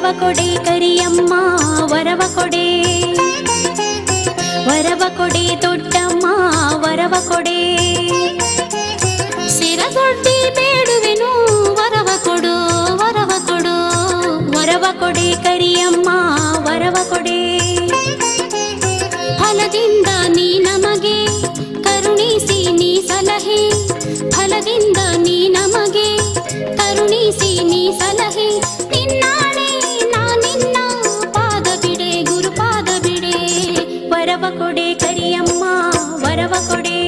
ಕೊಡೆ ಕರಿಯಮ್ಮ ವರವ ಕೊಡೆ ವರವ ಕೊಡೆ ದೊಡ್ಡಮ್ಮ ವರವ ಕೊಡೆ ಸಿರದೊಡ್ಡಿ ಬೇಡುವೆನು ವರವ ಕೊಡು ವರವ ಕೊಡು ವರವ ಕೊಡೆ ಕರಿಯಮ್ಮ ವರವ ಕೊಡೆ ಫಲದಿಂದ ನೀ ನಮಗೆ ಕರುಣಿಸಿ ನೀ ಸಲಹೆ ಫಲದಿಂದ ನೀ ನಮಗೆ ಕರುಣಿಸಿ ನೀ ಸಲಹೆ ನಿನ್ನಾಣೆ ನಾ ನಿನ್ನ ಪಾದ ಬಿಡೆ ಗುರುಪಾದ ಬಿಡೆ ವರವ ಕೊಡೆ ಕರಿಯಮ್ಮ ವರವ ಕೊಡೆ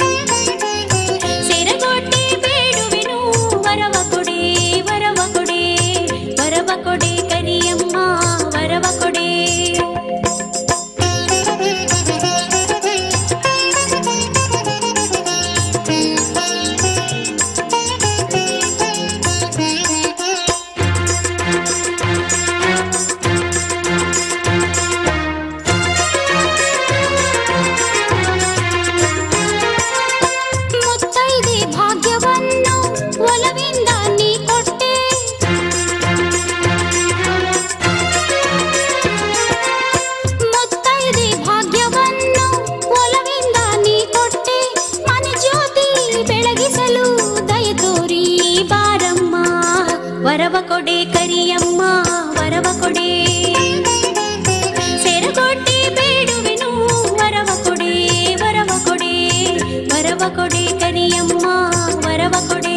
ಸೆರಗೊಡ್ಡೆ ಬೇಡುವೆನು ವರವ ಕೊಡೆ ವರವ ಕೊಡೆ ವರವ ಕೊಡೆ ಕರಿಯಮ್ಮ ವರವ ಕೊಡೆ ಮುತ್ತೈದೆ ಭಾಗ್ಯವನ್ನು ಒಲವಿಂದ ನೀ ಕೊಟ್ಟೆ ಮುತ್ತೈದೆ ಭಾಗ್ಯವನ್ನು ಒಲವಿಂದ ನೀ ಕೊಟ್ಟೆ ಮನೆ ಜ್ಯೋತಿ ಬೆಳಗಿಸಲು ದಯ ತೋರಿ ಬಾರಮ್ಮ ವರವ ಕೊಡೆ ಕರಿಯಮ್ಮ ವರವ ಕೊಡೆ ಸೆರಗೊಡ್ಡೆ ಬೇಡುವೆನು ವರವ ಕೊಡೆ ವರವ ಕೊಡೆ ವರವ ಕೊಡೆ ಕರಿಯಮ್ಮ ವರವ ಕೊಡೆ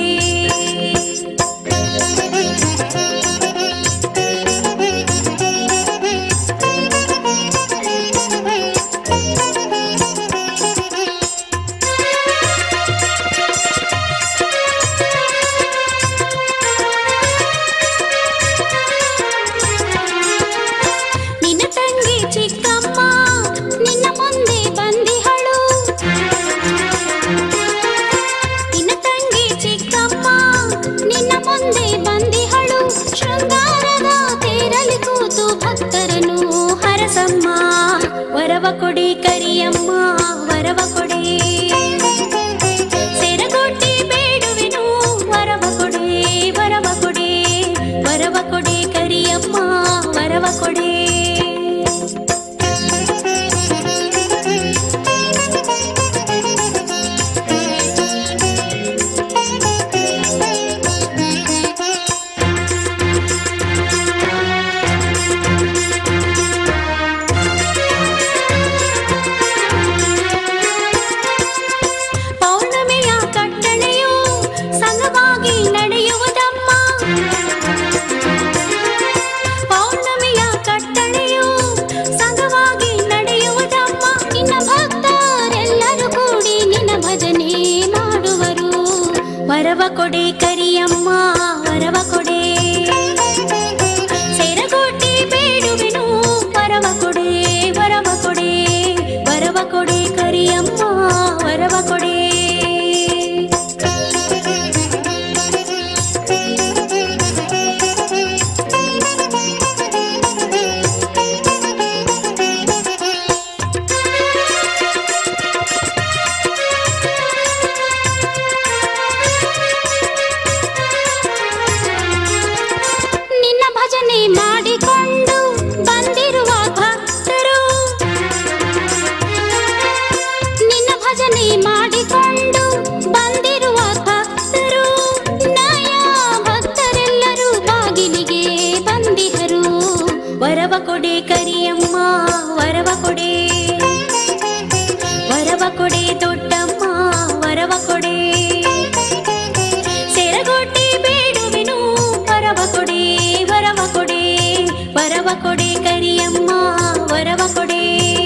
ನಿನ್ನ ತಂಗಿ ಚಿಕ್ಕಮ್ಮ ನಿನ್ನ ಮುಂದೆ ಬಂದಿಹಳು ನಿನ್ನ ತಂಗಿ ಚಿಕ್ಕಮ್ಮ ನಿನ್ನ ಮುಂದೆ ಬಂದಿಹಳು ಶೃಂಗಾರದ ತೇರಲಿ ಕೂತು ಭಕ್ತರನು ಹರಸಮ್ಮ ವರವ ಕೊಡೆ ಕರಿಯಮ್ಮ ವರವ ಕೊಡೆ ಸೆರಗೊಡ್ಡೆ ಬೇಡುವೆನು ವರವ ಕೊಡೆ ವರವ ಕೊಡೆ ವರವ ಕೊಡೆ ಕರಿಯಮ್ಮ ವರವ ಕೊಡೆ ಪೌರ್ಣಮಿಯ ಕಟ್ಟಳೆಯು ಸಂಗವಾಗಿ ನಡೆಯುವುದಮ್ಮ ಪೌರ್ಣಮಿಯ ಕಟ್ಟಳೆಯು ಸಂಗವಾಗಿ ನಡೆಯುವುದಮ್ಮ ನಿನ್ನ ಭಕ್ತರೆಲ್ಲರೂ ಕೂಡಿ ನಿನ್ನ ಭಜನೆ ಮಾಡುವರು ವರವ ಕೊಡೆ ಕರಿಯಮ್ಮ ವರವ ಕೊಡೆ ಸೆರಗೊಡ್ಡೆ ಬೇಡುವೆನು ವರವ ಕೊಡೆ ವರವ ಕೊಡೆ ವರವ ಕೊಡೆ ಕರಿಯಮ್ಮ ವರವ ಕೊಡೆ ನಿನ್ನ ಭಜನೆ ಮಾಡಿಕೊಂಡು ಬಂದಿರುವ ಭಕ್ತರು ನಿನ್ನ ಭಜನೆ ಮಾಡಿಕೊಂಡು ಬಂದಿರುವ ಭಕ್ತರು ನಯ ಭಕ್ತರೆಲ್ಲರೂ ಬಾಗಿಲಿಗೆ ಬಂದಿಹರು ವರವ ಕೊಡೆ ಕರಿಯಮ್ಮ ವರವ ಕೊಡೆ ವರವ ಕೊಡೆ ದೊಡ್ಡಮ್ಮ ವರವ ಕೊಡೆ ಸೆರಗೊಡ್ಡೆ ಬೇಡುವೆನು ವರವ ಕೊಡೆ ವರವ ಕೊಡೆ ವರವ ಕೊಡೆ ಕರಿಯಮ್ಮ ವರವ ಕೊಡೆ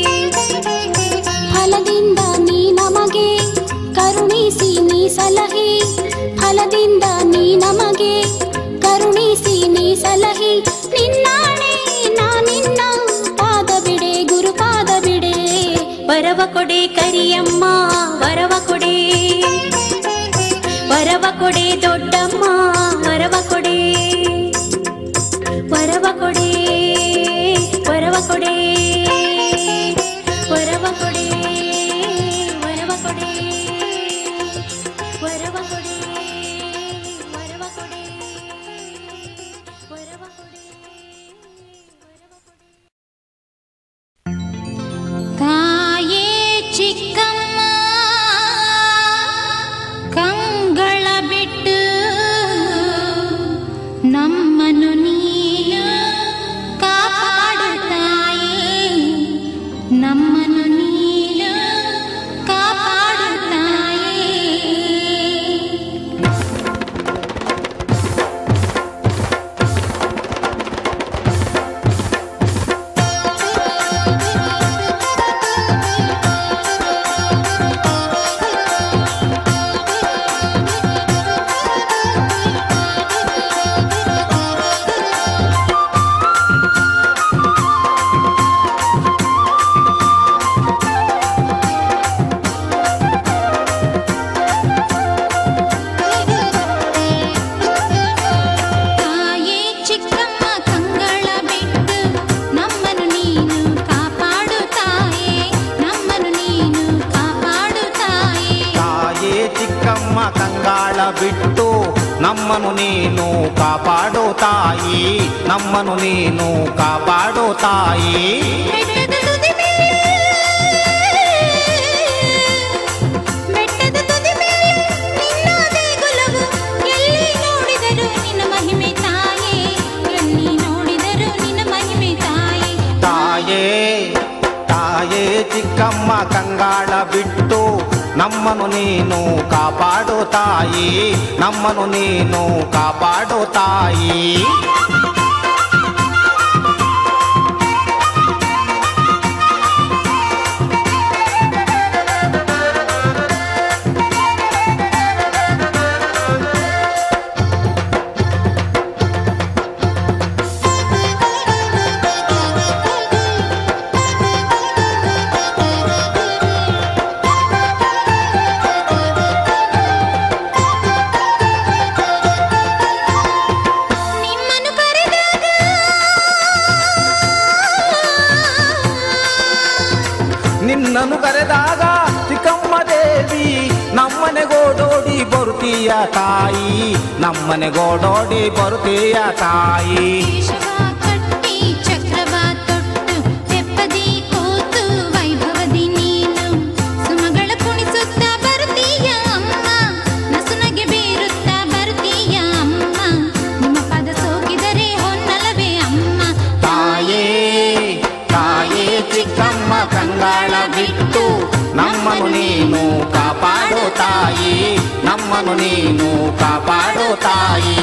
ಫಲದಿಂದ ನೀ ನಮಗೆ ಕರುಣಿಸಿ ನೀ ಸಲಹೆ ಫಲದಿಂದ ನೀ ನಮಗೆ ಕರುಣಿಸಿ ನೀ ಸಲಹೆ ನಿನ್ನಾಣೆ ನಾ ನಿನ್ನ ಪಾದ ಬಿಡೆ ಗುರುಪಾದ ಬಿಡೆ ವರವ ಕೊಡೆ ಕರಿಯಮ್ಮ ವರವ ಕೊಡೆ ವರವ ಕೊಡೆ ದೊಡ್ಡಮ್ಮ ವರವ ಕೊಡೆ ವರವ ಕೊಡೆ ವರವ ಕೊಡೆ ವರವ ಕೊಡೆ ವರವ ಕೊಡೆ ವರವ ಕೊಡೆ ವರವ ಕೊಡೆ ವರವ ಕೊಡೆ ಕಂಗಾಳ ಬಿಟ್ಟು ನಮ್ಮನು ನೀನು ಕಾಪಾಡೋ ತಾಯಿ ನಮ್ಮನು ನೀನು ಕಾಪಾಡೋ ತಾಯಿ ಬೆಟ್ಟದ ತುದಿ ಮೇಲೆ ಬೆಟ್ಟದ ತುದಿ ಮೇಲೆ ನಿನ್ನ ದೇಗುಲವು ಎಲ್ಲಿ ನೋಡಿದರೂ ನಿನ್ನ ಮಹಿಮೆ ತಾಯೇ ಎಲ್ಲಿ ನೋಡಿದರೂ ನಿನ್ನ ಮಹಿಮೆ ತಾಯೇ ತಾಯೇ ತಾಯೇ ಚಿಕ್ಕಮ್ಮ ಕಂಗಾಳ ಬಿಟ್ಟು ನಮ್ಮನು ನೀನು ಕಾಪಾಡೋ ತಾಯಿ ನಮ್ಮನು ನೀನು ಕಾಪಾಡೋ ತಾಯಿ ನಿಮ್ಮನ್ನು ಕರೆದಾಗ ನಿನ್ನನ್ನು ಕರೆದಾಗ ಚಿಕ್ಕಮ್ಮ ದೇವಿ ನಮ್ಮನೆಗೋಡೋಡಿ ಬರುತ್ತೀಯ ತಾಯಿ ನಮ್ಮನೆಗೋಡೋಡಿ ಬರುತ್ತೀಯ ತಾಯಿ ಕೇಶವ ಕಟ್ಟಿ ಚಕ್ರವ ತೊಟ್ಟು ತೆಪ್ಪದಿ ಕೂತು ವೈಭವದಿ ನೀನು ಸುಮಗಳ ಕುಣಿಸುತ್ತ ಬರುತ್ತೀಯ ಅಮ್ಮ ನಸುನಗೆ ಬೀರುತ್ತ ಬರುತ್ತೀಯ ಅಮ್ಮ ನಿಮ್ಮ ಪದ ಸೋಕಿದರೆ ಹೊನ್ನಲವೇ ಅಮ್ಮ ತಾಯೇ ತಾಯೇ ಚಿಕ್ಕಮ್ಮ ಕಂಗಾಳ ಬಿಟ್ಟು ನಮ್ಮನು ನೀನು ಕಾಪಾಡೋ ತಾಯಿ ನಮ್ಮನು ನೀನು ಕಾಪಾಡೋ ತಾಯಿ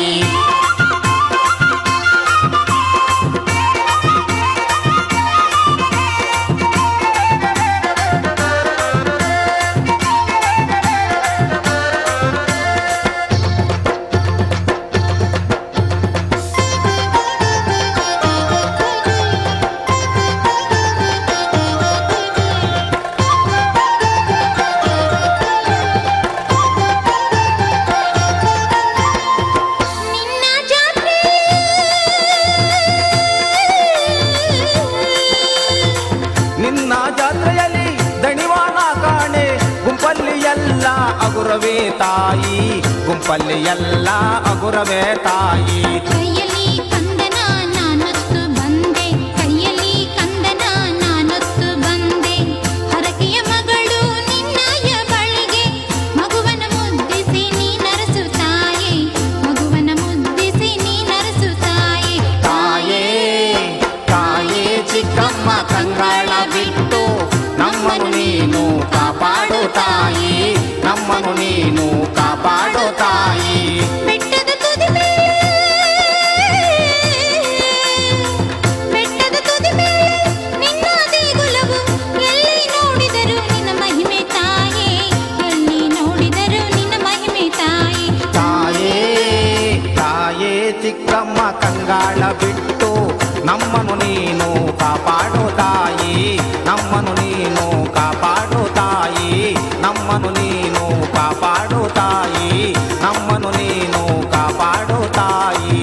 ನಿನ್ನ ಜಾತ್ರೆ ನಿನ್ನ ಜಾತ್ರೆಯಲ್ಲಿ ದಣಿವಾಣ ಕಾಣೆ ಗುಂಪಲ್ಲಿ ಎಲ್ಲ ಅಗುರವೇ ತಾಯಿ ಗುಂಪಲ್ಲಿ ಎಲ್ಲ ಅಗುರವೇ ತಾಯಿ ಕೈಯಲ್ಲಿ ಕಂದನ ನಾನೊತ್ತು ಬಂದೆ ಕೈಯಲ್ಲಿ ಕಂದನ ನಾನೊತ್ತು ಬಂದೆ ಹರಕೆಯ ಮಗಳು ನಿನ್ನಯ ಬಳಿಗೆ ಮಗುವನ ಮುದ್ದಿಸಿ ನೀ ನರಸು ತಾಯೇ ಮಗುವನ ಮುದ್ದಿಸಿ ನೀ ನರಸು ತಾಯೇ ತಾಯೇ ತಾಯೇ ಚಿಕ್ಕಮ್ಮ ಕಂಗಾಳ ಬಿಟ್ಟು ನಮ್ಮನು ನೀನು ಕಾಪಾಡೋ ತಾಯಿ ನಮ್ಮನು ನೀನು ಕಾಪಾಡೋ ತಾಯಿ ಬೆಟ್ಟದ ತುದಿ ಮೇಲೆ ಬೆಟ್ಟದ ತುದಿ ಮೇಲೆ ನಿನ್ನ ದೇಗುಲವು ಎಲ್ಲಿ ನೋಡಿದರೂ ನಿನ್ನ ಮಹಿಮೆ ತಾಯೇ ಎಲ್ಲಿ ನೋಡಿದರೂ ನಿನ್ನ ಮಹಿಮೆ ತಾಯೇ ತಾಯೇ ತಾಯೇ ಚಿಕ್ಕಮ್ಮ ಕಂಗಾಳ ಬಿಟ್ಟು ನಮ್ಮನು ನೀನು ಕಾಪಾಡೋ ತಾಯಿ ನಮ್ಮನು ನೀನು ಕಾಪಾಡೋ ತಾಯಿ ನಮ್ಮನು ನೀನು ಕಾಪಾಡೋ ತಾಯಿ ನಮ್ಮನು ನೀನು ಕಾಪಾಡೋ ತಾಯಿ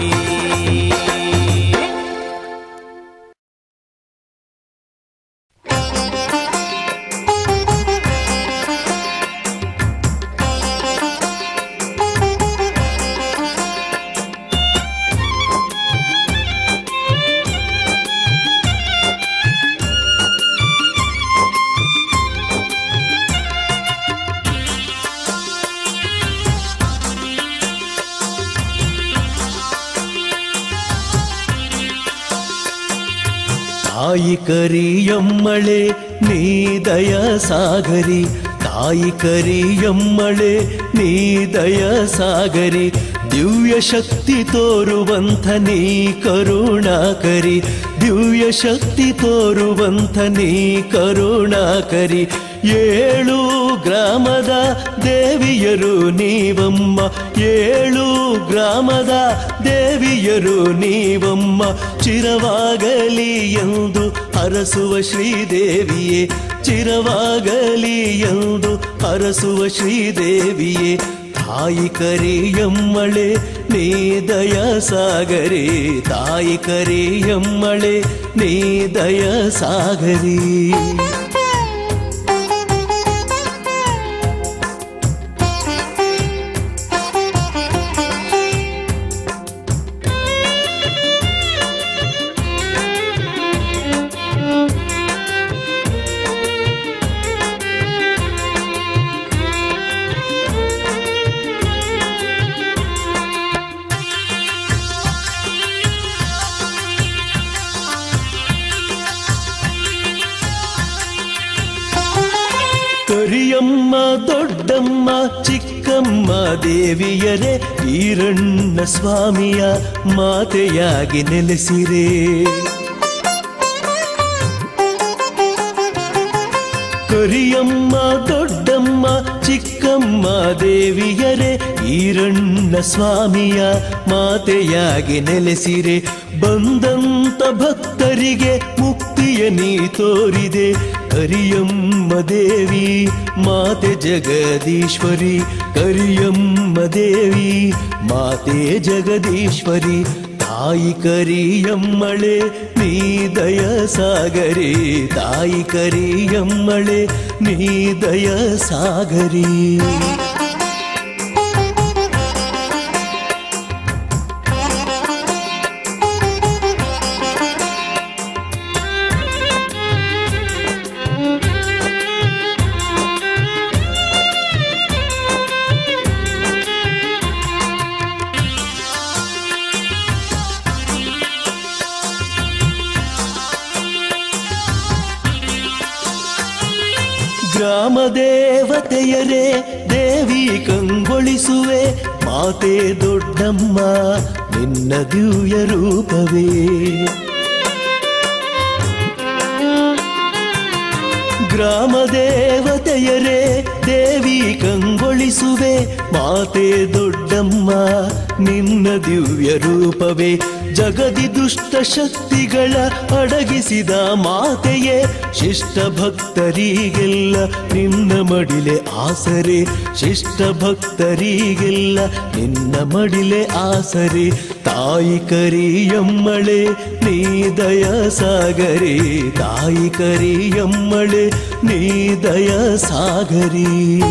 ತಾಯಿ ಕರಿಯಮ್ಮಳೆ ನೀ ದಯ ಸಾಗರಿ ತಾಯಿ ಕರಿಯಮ್ಮಳೆ ನೀ ದಯ ಸಾಗರಿ ದಿವ್ಯ ಶಕ್ತಿ ತೋರುವಂಥ ನೀ ಕರುಣಾಕರಿ ದಿವ್ಯ ಶಕ್ತಿ ತೋರುವಂಥ ನೀ ಕರುಣಾಕರಿ ಏಳು ಗ್ರಾಮದ ದೇವಿಯರು ನೀವಮ್ಮ ಏಳು ಗ್ರಾಮದ ದೇವಿಯರು ನೀವಮ್ಮ ಚಿರವಾಗಲಿ ಎಂದು ಹರಸುವ ಶ್ರೀದೇವಿಯೇ ಚಿರವಾಗಲಿ ಎಂದು ಹರಸುವ ಶ್ರೀದೇವಿಯೇ ತಾಯಿ ಕರಿಯಮ್ಮಳೆ ನೀ ದಯ ಸಾಗರಿ ತಾಯಿ ಕರಿಯಮ್ಮಳೆ ನೀ ದಯ ಸಾಗರಿ ಕರಿಯಮ್ಮ ದೊಡ್ಡಮ್ಮ ಚಿಕ್ಕಮ್ಮ ದೇವಿಯರೇ ಈರಣ್ಣ ಸ್ವಾಮಿಯ ಮಾತೆಯಾಗಿ ನೆಲೆಸಿರೆ ಕರಿಯಮ್ಮ ದೊಡ್ಡಮ್ಮ ಚಿಕ್ಕಮ್ಮ ದೇವಿಯರೇ ಈರಣ್ಣ ಸ್ವಾಮಿಯ ಮಾತೆಯಾಗಿ ನೆಲೆಸಿರೆ ಬಂದಂತ ಭಕ್ತರಿಗೆ ಮುಕ್ತಿಯ ನೀ ತೋರಿದೆ ಕರಿಯಮ್ಮ ದೇವಿ ಮಾತೆ ಜಗದೀಶ್ವರಿ ಕರಿಯಮ್ಮ ದೇವಿ ಮಾತೆ ಜಗದೀಶ್ವರಿ ತಾಯಿ ಕರಿಯಮ್ಮಳೆ ನೀ ದಯ ಸಾಗರಿ ತಾಯಿ ಕರಿಯಮ್ಮಳೆ ನೀ ದಯ ಸಾಗರಿ ಗ್ರಾಮ ದೇವತೆಯರೇ ದೇವಿ ಕಂಗೊಳಿಸುವೆ ಮಾತೆ ದೊಡ್ಡಮ್ಮ ನಿನ್ನ ದಿವ್ಯ ರೂಪವೇ ಗ್ರಾಮ ದೇವತೆಯರೇ ದೇವಿ ಕಂಗೊಳಿಸುವೆ ಮಾತೆ ದೊಡ್ಡಮ್ಮ ನಿನ್ನ ದಿವ್ಯ ರೂಪವೇ ಜಗದಿ ದುಷ್ಟ ಶಕ್ತಿಗಳ ಅಡಗಿಸಿದ ಮಾತೆಯೇ ಶಿಷ್ಟ ಭಕ್ತರಿಗೆಲ್ಲ ನಿನ್ನ ಮಡಿಲೆ ಆಸರೆ ಶಿಷ್ಟ ಭಕ್ತರಿಗೆಲ್ಲ ನಿನ್ನ ಮಡಿಲೆ ಆಸರೆ ತಾಯಿ ಕರಿಯಮ್ಮಳೆ ನೀ ದಯ ಸಾಗರಿ ತಾಯಿ ಕರಿಯಮ್ಮಳೆ ನೀ ದಯ ಸಾಗರಿ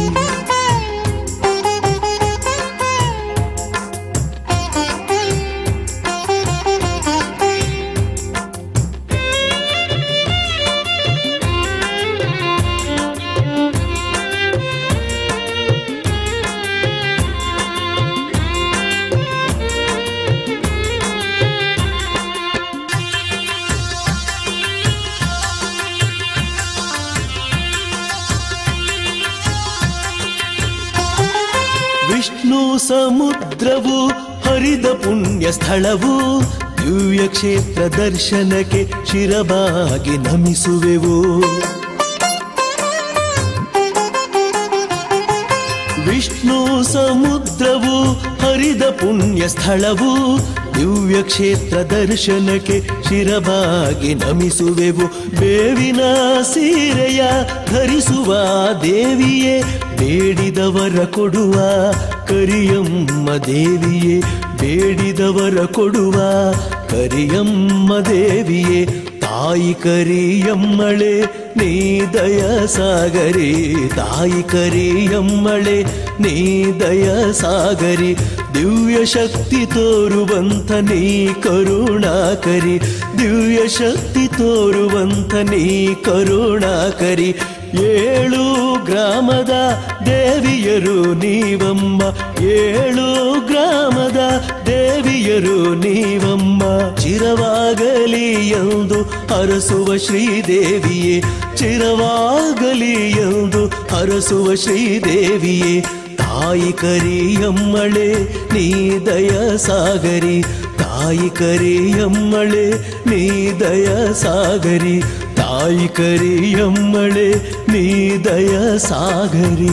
ವಿಷ್ಣು ಸಮುದ್ರವು ಹರಿದ ಪುಣ್ಯ ಸ್ಥಳವು ದಿವ್ಯ ಕ್ಷೇತ್ರ ದರ್ಶನಕ್ಕೆ ಶಿರಬಾಗಿ ನಮಿಸುವೆವು ವಿಷ್ಣು ಸಮುದ್ರವು ಹರಿದ ಪುಣ್ಯ ಸ್ಥಳವು ದಿವ್ಯ ಕ್ಷೇತ್ರ ದರ್ಶನಕ್ಕೆ ಶಿರಬಾಗಿ ನಮಿಸುವೆವು ಬೇವಿನ ಸೀರೆಯ ಧರಿಸುವ ದೇವಿಯೇ ಬೇಡಿದವರ ಕೊಡುವ ಕರಿಯಮ್ಮ ದೇವಿಯೇ ಬೇಡಿದವರ ಕೊಡುವ ಕರಿಯಮ್ಮ ದೇವಿಯೇ ತಾಯಿ ಕರಿಯಮ್ಮಳೆ ನೀ ದಯ ಸಾಗರಿ ತಾಯಿ ಕರಿಯಮ್ಮಳೆ ನೀ ದಯ ಸಾಗರಿ ದಿವ್ಯ ಶಕ್ತಿ ತೋರುವಂತ ನೀ ಕರುಣಾಕರಿ ದಿವ್ಯ ಶಕ್ತಿ ತೋರುವಂತ ನೀ ಕರುಣಾಕರಿ ಏಳು ಗ್ರಾಮದ ದೇವಿಯರು ನೀವಮ್ಮ ಏಳು ಗ್ರಾಮದ ದೇವಿಯರು ನೀವಮ್ಮ ಚಿರವಾಗಲಿ ಎಂದು ಹರಸುವ ಶ್ರೀದೇವಿಯೇ ಚಿರವಾಗಲಿ ಎಂದು ಹರಸುವ ಶ್ರೀದೇವಿಯೇ ತಾಯಿ ಕರಿಯಮ್ಮಳೆ ನೀ ದಯ ಸಾಗರಿ ತಾಯಿ ಕರಿಯಮ್ಮಳೆ ನೀ ದಯ ಸಾಗರಿ ತಾಯಿ ಕರಿಯಮ್ಮಳೆ ನೀ ದಯ ಸಾಗರಿ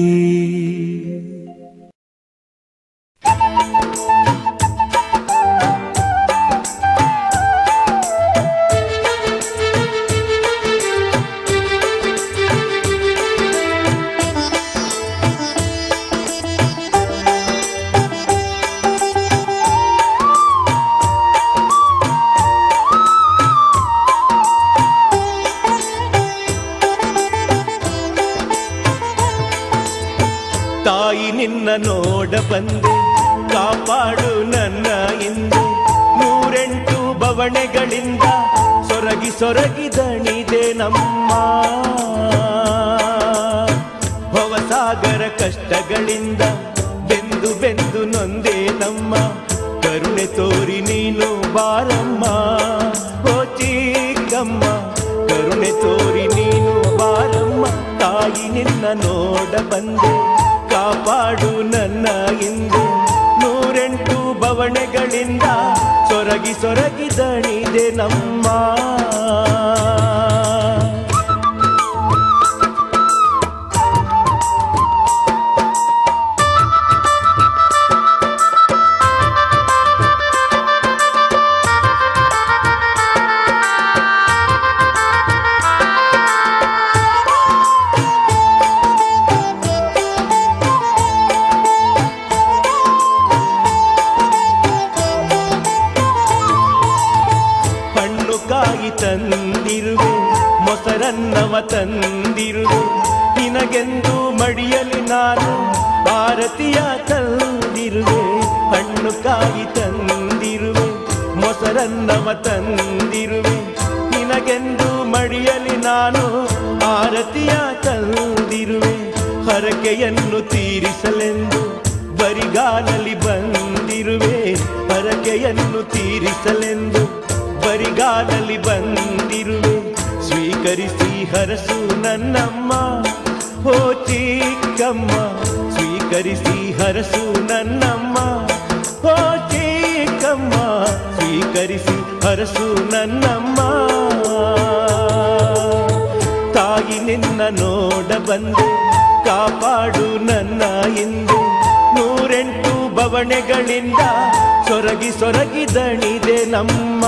ತಾಯಿ ನಿನ್ನ ನೋಡ ಬಂದೆ ಕಾಪಾಡು ನನ್ನ ಇಂದು ನೂರೆಂಟು ಬವಣೆಗಳಿಂದ ಸೊರಗಿ ಸೊರಗಿ ದಣಿದೆ ನಮ್ಮ ಭವಸಾಗರ ಕಷ್ಟಗಳಿಂದ ಬೆಂದು ಬೆಂದು ನೊಂದೆ ನಮ್ಮ ಕರುಣೆ ತೋರಿ ನೀನು ಬಾರಮ್ಮ ಓ ಚಿಕ್ಕಮ್ಮ ಕರುಣೆ ತೋರಿ ನೀನು ಬಾರಮ್ಮ ತಾಯಿ ನಿನ್ನ ನೋಡ ಕಾಪಾಡು ನನ್ನ ಇಂದು ನೂರೆಂಟು ಬವಣೆಗಳಿಂದ ಸೊರಗಿ ಸೊರಗಿ ದಣಿದೆ ನಮ್ಮ ಹಣ್ಣು ಕಾಯಿ ತಂದಿರುವೆ ಮೊಸರನ್ನವ ತಂದಿರುವೆ ನಿನಗೆಂದು ಮಡಿಯಲಿ ನಾನು ಭಾರತೀಯ ತಂದಿರುವೆ ಹಣ್ಣು ಕಾಯಿ ತಂದಿರುವೆ ಮೊಸರನ್ನವ ತಂದಿರುವೆ ನಿನಗೆಂದು ಮಡಿಯಲಿ ನಾನು ಆರತಿಯ ತಂದಿರುವೆ ಹರಕೆಯನ್ನು ತೀರಿಸಲೆಂದು ಬರಿಗಾಲಲ್ಲಿ ಬಂದಿರುವೆ ಹರಕೆಯನ್ನು ತೀರಿಸಲೆಂದು ಬರಿಗಾಲಲ್ಲಿ ಬಂದಿರುವೆ ಸ್ವೀಕರಿಸಿ ಹರಸು ನನ್ನಮ್ಮ ಹೋ ಚಿಕ್ಕಮ್ಮ ಸ್ವೀಕರಿಸಿ ಹರಸು ನನ್ನಮ್ಮ ಹೋ ಚಿಕ್ಕಮ್ಮ ಸ್ವೀಕರಿಸಿ ಹರಸು ನನ್ನಮ್ಮ ತಾಯಿ ನಿನ್ನ ನೋಡ ಬಂದೆ ಕಾಪಾಡು ನನ್ನ ಇಂದು ನೂರೆಂಟು ಬವಣೆಗಳಿಂದ ಸೊರಗಿ ಸೊರಗಿ ದಣಿದೆ ನಮ್ಮ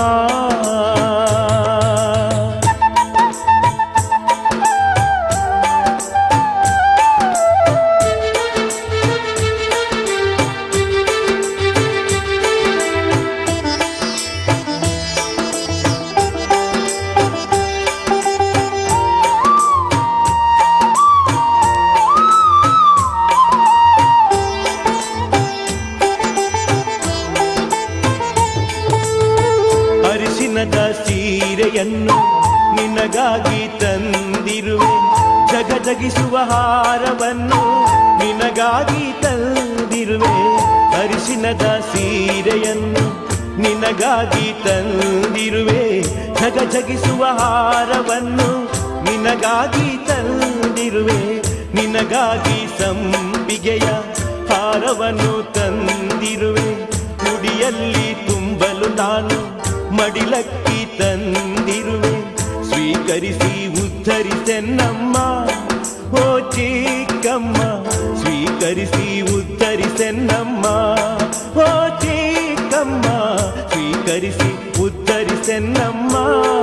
ಅರಿಶಿನದ ಸೀರೆಯನ್ನು ನಿನಗಾಗಿ ತಂದಿರುವೆ ಜಗಜಗಿಸುವ ಹಾರವನ್ನು ನಿನಗಾಗಿ ತಂದಿರುವೆ ಅರಿಶಿನದ ಸೀರೆಯನ್ನು ನಿನಗಾಗಿ ತಂದಿರುವೆ ಜಗಜಗಿಸುವ ಹಾರವನ್ನು ನಿನಗಾಗಿ ತಂದಿರುವೆ ನಿನಗಾಗಿ ಸಂಪಿಗೆಯ ಹಾರವನ್ನು ತಂದಿರುವೆ ಕುಡಿಯಲ್ಲಿ ತುಂಬಲು ನಾನು ಮಡಿಲಕ್ಕಿ ತಂದಿರುವೆ ಸ್ವೀಕರಿಸಿ ಉದ್ಧರಿಸೆನ್ನಮ್ಮ ಓ ಚಿಕ್ಕಮ್ಮ ಸ್ವೀಕರಿಸಿ ಉದ್ಧರಿಸೆನ್ನಮ್ಮ ಓ ಚಿಕ್ಕಮ್ಮ ಸ್ವೀಕರಿಸಿ ಉದ್ಧರಿಸೆನ್ನಮ್ಮ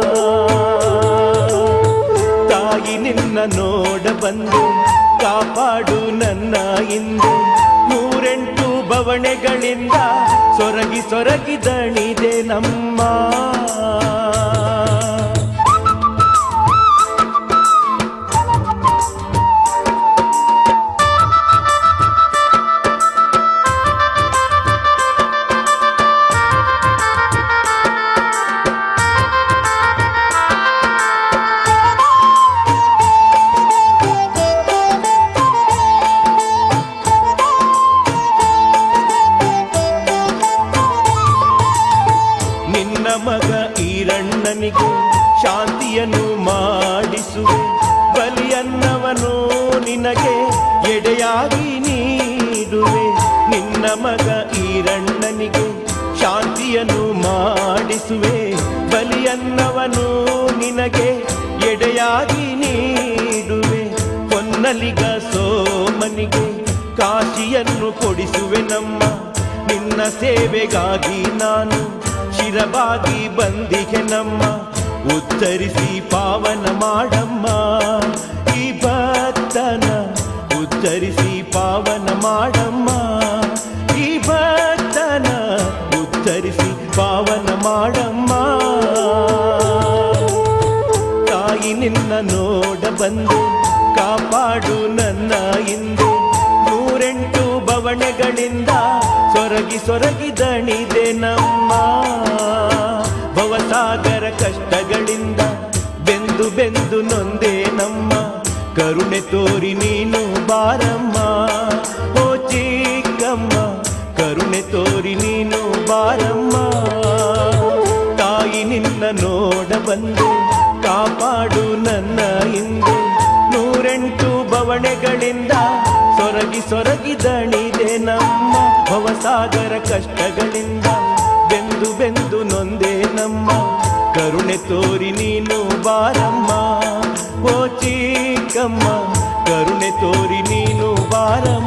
ತಾಯಿ ನಿನ್ನ ನೋಡ ಬಂದು ಕಾಪಾಡು ನನ್ನ ಇಂದು ನೂರೆಂಟು ಬವಣೆಗಳಿಂದ ಸೊರಗಿ ಸೊರಗಿ ದಣಿದೆ ನಮ್ಮ ನಿನ್ನ ಮಗ ಈರಣ್ಣನಿಗೆ ಶಾಂತಿಯನ್ನು ಮಾಡಿಸುವೆ ಬಲಿಯನ್ನವನು ನಿನಗೆ ಎಡೆಯಾಗಿ ನೀಡುವೆ ನಿನ್ನ ಮಗ ಈರಣ್ಣನಿಗೆ ಶಾಂತಿಯನ್ನು ಮಾಡಿಸುವೆ ಬಲಿಯನ್ನವನು ನಿನಗೆ ಎಡೆಯಾಗಿ ನೀಡುವೆ ಹೊನ್ನಲಿಗ ಸೋಮನಿಗೆ ಕಾಶಿಯನ್ನು ಕೊಡಿಸುವೆ ನಮ್ಮ ನಿನ್ನ ಸೇವೆಗಾಗಿ ನಾನು ಶಿರವಾಗಿ ಬಂದಿಗೆ ನಮ್ಮ ಉತ್ತರಿಸಿ ಪಾವನ ಮಾಡಮ್ಮ ಈ ಭಕ್ತನ ಉತ್ತರಿಸಿ ಪಾವನ ಮಾಡಮ್ಮ ಈ ಭಕ್ತನ ಉತ್ತರಿಸಿ ಪಾವನ ಮಾಡಮ್ಮ ತಾಯಿ ನಿನ್ನ ನೋಡ ಬಂದು ಕಾಪಾಡು ನನ್ನ ಇಂದು ನೂರೆಂಟು ಬವಣೆಗಳಿಂದ ಸೊರಗಿ ಸೊರಗಿ ದಣಿದೆ ನಮ್ಮ ಭವಸಾಗರ ಕಷ್ಟಗಳಿಂದ ಬೆಂದು ಬೆಂದು ನೊಂದೆ ನಮ್ಮ ಕರುಣೆ ತೋರಿ ನೀನು ಬಾರಮ್ಮ ಓ ಚಿಕ್ಕಮ್ಮ ಕರುಣೆ ತೋರಿ ನೀನು ಬಾರಮ್ಮ ತಾಯಿ ನಿನ್ನ ನೋಡ ಬಂದು ಕಾಪಾಡು ನನ್ನ ಇಂದು ನೂರೆಂಟು ಬವಣೆಗಳಿಂದ ಸೊರಗಿ ಸೊರಗಿದಣಿದೆ ನಮ್ಮ ಭವಸಾಗರ ಕಷ್ಟಗಳಿಂದ ಬೆಂದು ಬೆಂದು ನೊಂದೆ ನಮ್ಮ ಕರುಣೆ ತೋರಿ ನೀನು ಬಾರಮ್ಮ ಓ ಚೀಕಮ್ಮ ಕರುಣೆ ತೋರಿ ನೀನು ಬಾರಮ್ಮ